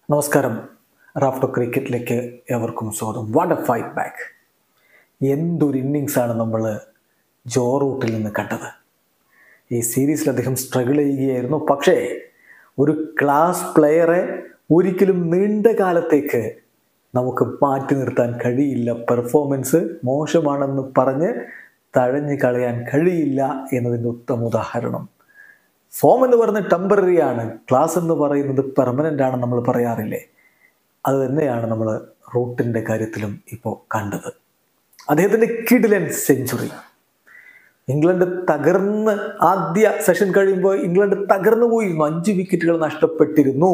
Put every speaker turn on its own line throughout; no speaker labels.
നമസ്കാരം റാഫ്റ്റോ ക്രിക്കറ്റിലേക്ക് എവർക്കും സ്വാഗതം what A fight back എന്തൊരു ഇന്നിങ്സാണ് നമ്മൾ ജോ റൂട്ടിൽ നിന്ന് കണ്ടത് ഈ സീരീസിൽ അദ്ദേഹം സ്ട്രഗിൾ ചെയ്യുകയായിരുന്നു പക്ഷേ ഒരു ക്ലാസ് പ്ലെയറെ ഒരിക്കലും നീണ്ട കാലത്തേക്ക് നമുക്ക് മാറ്റി നിർത്താൻ കഴിയില്ല പെർഫോമൻസ് മോശമാണെന്ന് പറഞ്ഞ് തഴഞ്ഞു കളയാൻ കഴിയില്ല എന്നതിൻ്റെ ഉത്തമ ഉദാഹരണം ഫോം എന്ന് പറയുന്നത് ടെമ്പററി ആണ് ക്ലാസ് എന്ന് പറയുന്നത് പെർമനൻ്റ് ആണ് നമ്മൾ പറയാറില്ലേ അത് തന്നെയാണ് നമ്മൾ റൂട്ടിൻ്റെ കാര്യത്തിലും ഇപ്പോൾ കണ്ടത് അദ്ദേഹത്തിൻ്റെ കിഡിലൻ സെഞ്ചുറി ഇംഗ്ലണ്ട് തകർന്ന് ആദ്യ സെഷൻ കഴിയുമ്പോൾ ഇംഗ്ലണ്ട് തകർന്നു പോയിരുന്നു അഞ്ച് വിക്കറ്റുകൾ നഷ്ടപ്പെട്ടിരുന്നു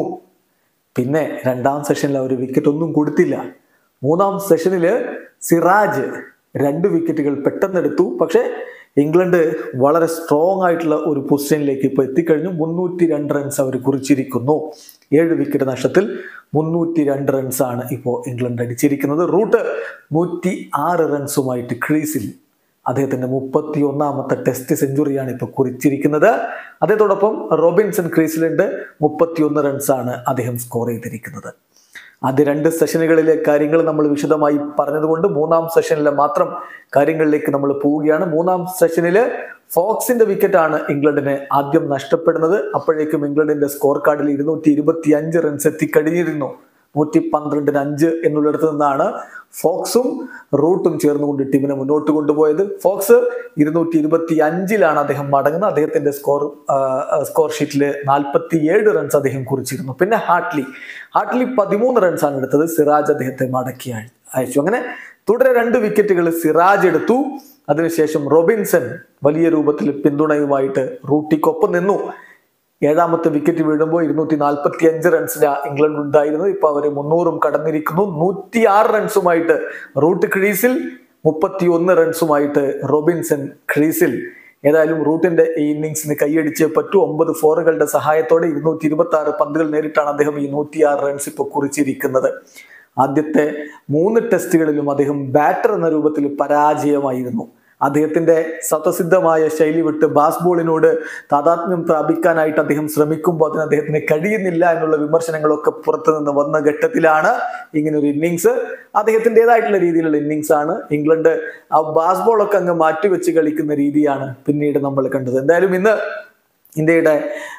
പിന്നെ രണ്ടാം സെഷനിൽ അവർ വിക്കറ്റ് ഒന്നും കൊടുത്തില്ല മൂന്നാം സെഷനിൽ സിറാജ് രണ്ട് വിക്കറ്റുകൾ പെട്ടെന്നെടുത്തു പക്ഷേ ഇംഗ്ലണ്ട് വളരെ സ്ട്രോങ് ആയിട്ടുള്ള ഒരു പൊസിഷനിലേക്ക് ഇപ്പോൾ എത്തിക്കഴിഞ്ഞു മുന്നൂറ്റി രണ്ട് റൺസ് അവർ കുറിച്ചിരിക്കുന്നു ഏഴ് വിക്കറ്റ് നഷ്ടത്തിൽ മുന്നൂറ്റി രണ്ട് റൺസാണ് ഇപ്പോൾ ഇംഗ്ലണ്ട് അടിച്ചിരിക്കുന്നത് റൂട്ട് നൂറ്റി ആറ് റൺസുമായിട്ട് ക്രീസിൽ അദ്ദേഹത്തിന്റെ മുപ്പത്തി ഒന്നാമത്തെ ടെസ്റ്റ് സെഞ്ചുറിയാണ് ഇപ്പോൾ കുറിച്ചിരിക്കുന്നത് അദ്ദേഹത്തോടൊപ്പം റോബിൻസൺ ക്രീസിലുണ്ട് മുപ്പത്തിയൊന്ന് റൺസാണ് അദ്ദേഹം സ്കോർ ചെയ്തിരിക്കുന്നത് ആദ്യ രണ്ട് സെഷനുകളിലെ കാര്യങ്ങൾ നമ്മൾ വിശദമായി പറഞ്ഞതുകൊണ്ട് മൂന്നാം സെഷനിലെ മാത്രം കാര്യങ്ങളിലേക്ക് നമ്മൾ പോവുകയാണ് മൂന്നാം സെഷനിൽ ഫോക്സിന്റെ വിക്കറ്റാണ് ഇംഗ്ലണ്ടിന് ആദ്യം നഷ്ടപ്പെടുന്നത് അപ്പോഴേക്കും ഇംഗ്ലണ്ടിന്റെ സ്കോർ കാർഡിൽ ഇരുന്നൂറ്റി ഇരുപത്തി അഞ്ച് റൺസ് എത്തിക്കഴിഞ്ഞിരുന്നു നൂറ്റി പന്ത്രണ്ടിന് അഞ്ച് എന്നുള്ളിടത്ത് നിന്നാണ് ഫോക്സും റൂട്ടും ചേർന്നുകൊണ്ട് ടീമിനെ മുന്നോട്ട് കൊണ്ടുപോയത് ഫോക്സ് ഇരുന്നൂറ്റി ഇരുപത്തി അഞ്ചിലാണ് അദ്ദേഹം മടങ്ങുന്നത് അദ്ദേഹത്തിന്റെ സ്കോർ സ്കോർ ഷീറ്റിൽ നാൽപ്പത്തി ഏഴ് റൺസ് അദ്ദേഹം കുറിച്ചിരുന്നു പിന്നെ ഹാട്ട്ലി ഹാട്ട്ലി പതിമൂന്ന് റൺസാണ് എടുത്തത് സിറാജ് അദ്ദേഹത്തെ മടക്കി അയ- അയച്ചു അങ്ങനെ തുടരെ രണ്ട് വിക്കറ്റുകൾ സിറാജ് എടുത്തു അതിനുശേഷം റോബിൻസൺ വലിയ രൂപത്തിൽ പിന്തുണയുമായിട്ട് റൂട്ടിക്കൊപ്പം നിന്നു ഏഴാമത്തെ വിക്കറ്റ് വീഴുമ്പോൾ ഇരുന്നൂറ്റി നാൽപ്പത്തി അഞ്ച് റൺസിലാണ് ഇംഗ്ലണ്ട് ഉണ്ടായിരുന്നത് ഇപ്പൊ അവര് മുന്നൂറും കടന്നിരിക്കുന്നു നൂറ്റി ആറ് റൺസുമായിട്ട് റൂട്ട് ക്രീസിൽ മുപ്പത്തി ഒന്ന് റൺസുമായിട്ട് റോബിൻസൺ ക്രീസിൽ ഏതായാലും റൂട്ടിന്റെ ഈ ഇന്നിങ്സിന് കൈയടിച്ചേ പറ്റൂ ഒമ്പത് ഫോറുകളുടെ സഹായത്തോടെ ഇരുന്നൂറ്റി ഇരുപത്തി ആറ് പന്തുകൾ നേരിട്ടാണ് അദ്ദേഹം ഈ നൂറ്റിയാറ് റൺസ് ഇപ്പോൾ കുറിച്ചിരിക്കുന്നത് ആദ്യത്തെ മൂന്ന് ടെസ്റ്റുകളിലും അദ്ദേഹം ബാറ്റർ എന്ന രൂപത്തിൽ പരാജയമായിരുന്നു അദ്ദേഹത്തിന്റെ സ്വതസിദ്ധമായ ശൈലി വിട്ട് ബാസ് ബോളിനോട് താതാത്മ്യം പ്രാപിക്കാനായിട്ട് അദ്ദേഹം ശ്രമിക്കുമ്പോൾ അതിന് അദ്ദേഹത്തിന് കഴിയുന്നില്ല എന്നുള്ള വിമർശനങ്ങളൊക്കെ പുറത്തു നിന്ന് വന്ന ഘട്ടത്തിലാണ് ഇങ്ങനെ ഒരു ഇന്നിങ്സ് അദ്ദേഹത്തിൻ്റെതായിട്ടുള്ള രീതിയിലുള്ള ഇന്നിങ്സ് ആണ് ഇംഗ്ലണ്ട് ആ ബാസ് ബോളൊക്കെ അങ്ങ് മാറ്റിവെച്ച് കളിക്കുന്ന രീതിയാണ് പിന്നീട് നമ്മൾ കണ്ടത് എന്തായാലും ഇന്ന് ഇന്ത്യയുടെ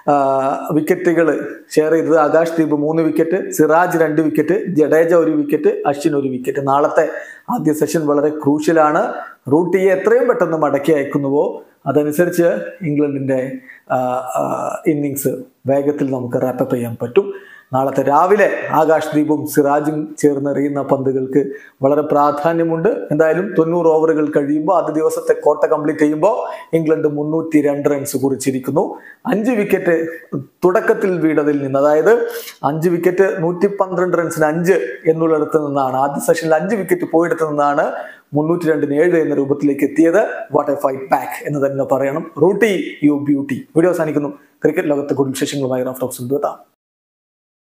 വിക്കറ്റുകൾ ഷെയർ ചെയ്തത് ആകാശ് ദീപ് മൂന്ന് വിക്കറ്റ് സിറാജ് രണ്ട് വിക്കറ്റ് ജഡേജ ഒരു വിക്കറ്റ് അശ്വിൻ ഒരു വിക്കറ്റ് നാളത്തെ ആദ്യ സെഷൻ വളരെ ക്രൂഷ്യലാണ് റൂട്ടിയെ എത്രയും പെട്ടെന്ന് മടക്കി അയക്കുന്നുവോ അതനുസരിച്ച് ഇംഗ്ലണ്ടിൻ്റെ ഇന്നിങ്സ് വേഗത്തിൽ നമുക്ക് റാപ്പപ്പ് ചെയ്യാൻ പറ്റും നാളത്തെ രാവിലെ ആകാശ് ദീപും സിറാജും ചേർന്നെറിയുന്ന പന്തുകൾക്ക് വളരെ പ്രാധാന്യമുണ്ട് എന്തായാലും തൊണ്ണൂറ് ഓവറുകൾ കഴിയുമ്പോൾ ആദ്യ ദിവസത്തെ കോട്ട കംപ്ലീറ്റ് ചെയ്യുമ്പോൾ ഇംഗ്ലണ്ട് മുന്നൂറ്റി രണ്ട് റൺസ് കുറിച്ചിരിക്കുന്നു അഞ്ച് വിക്കറ്റ് തുടക്കത്തിൽ വീണതിൽ നിന്ന് അതായത് അഞ്ച് വിക്കറ്റ് നൂറ്റി പന്ത്രണ്ട് റൺസിന് അഞ്ച് എന്നുള്ളിടത്ത് നിന്നാണ് ആദ്യ സെഷനിൽ അഞ്ച് വിക്കറ്റ് പോയിടത്ത് നിന്നാണ് മുന്നൂറ്റി രണ്ടിന് ഏഴ് എന്ന രൂപത്തിലേക്ക് എത്തിയത് വാട്ട് എ ഫൈറ്റ് ബാക്ക് എന്ന് തന്നെ പറയണം റൂട്ടി യു ബ്യൂട്ടി വീഡിയോ അവസാനിക്കുന്നു ക്രിക്കറ്റ് ലോകത്തെ കൂടുതൽ വിശേഷങ്ങളുമായി റാഫ്റ്റോക്സ് എത്താം